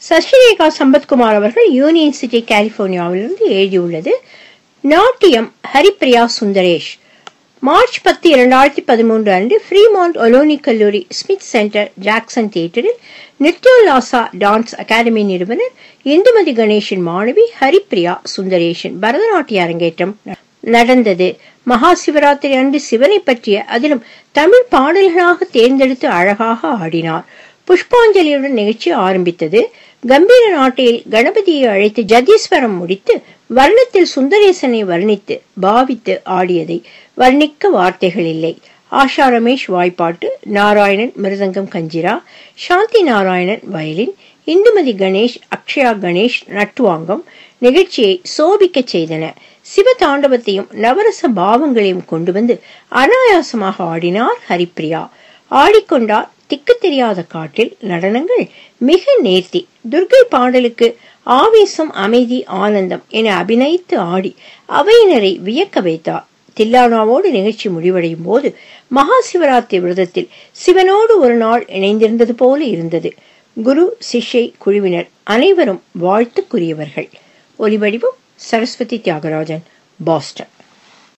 சசிரேகா சம்பத்குமார் அவர்கள் union city கலிபோர்னியாவிலிருந்து எழுதியுள்ளது நாட்டியம் ஹரிப்பிரியா சுந்தரேஷ் மார்ச் பத்து இரண்டாயிரத்தி பதிமூன்று அன்று ஃப்ரீமாண்ட் ஒலோனி கல்லூரி ஸ்மித் சென்டர் ஜாக்சன் தியேட்டரில் நித்யோல்லாசா டான்ஸ் அகாடமி நிறுவனர் இந்துமதி கணேஷின் மாணவி ஹரிப்பிரியா சுந்தரேஷன் பரதநாட்டிய அரங்கேற்றம் நடந்தது மகா சிவராத்திரி அன்று சிவனை பற்றிய அதிலும் தமிழ் பாடல்களாக தேர்ந்தெடுத்து அழகாக ஆடினார் புஷ்பாஞ்சலியுடன் நிகழ்ச்சி ஆரம்பித்தது கம்பீர நாட்டையில் கணபதியை அழைத்து ஜதீஸ்வரம் முடித்து வர்ணத்தில் சுந்தரேசனை வர்ணித்து பாவித்து ஆடியதை வர்ணிக்க வார்த்தைகள் இல்லை ஆஷா ரமேஷ் வாய்ப்பாட்டு நாராயணன் மிருதங்கம் கஞ்சிரா சாந்தி நாராயணன் வயலின் இந்துமதி கணேஷ் அக்ஷயா கணேஷ் நட்டுவாங்கம் நிகழ்ச்சியை சோபிக்க செய்தன சிவ தாண்டவத்தையும் நவரச பாவங்களையும் கொண்டு வந்து அனாயாசமாக ஆடினார் ஹரிப்பிரியா ஆடிக்கொண்டார் திக்கு தெரியாத காட்டில் நடனங்கள் மிக நேர்த்தி துர்கை பாடலுக்கு ஆவேசம் அமைதி ஆனந்தம் என அபிநயித்து ஆடி அவையினரை வியக்க வைத்தார் தில்லானாவோடு நிகழ்ச்சி முடிவடையும் போது மகா சிவராத்திரி விரதத்தில் சிவனோடு ஒரு நாள் இணைந்திருந்தது போல இருந்தது குரு சிஷ்யை குழுவினர் அனைவரும் வாழ்த்துக்குரியவர்கள் ஒலிவடிவம் சரஸ்வதி தியாகராஜன் பாஸ்டன்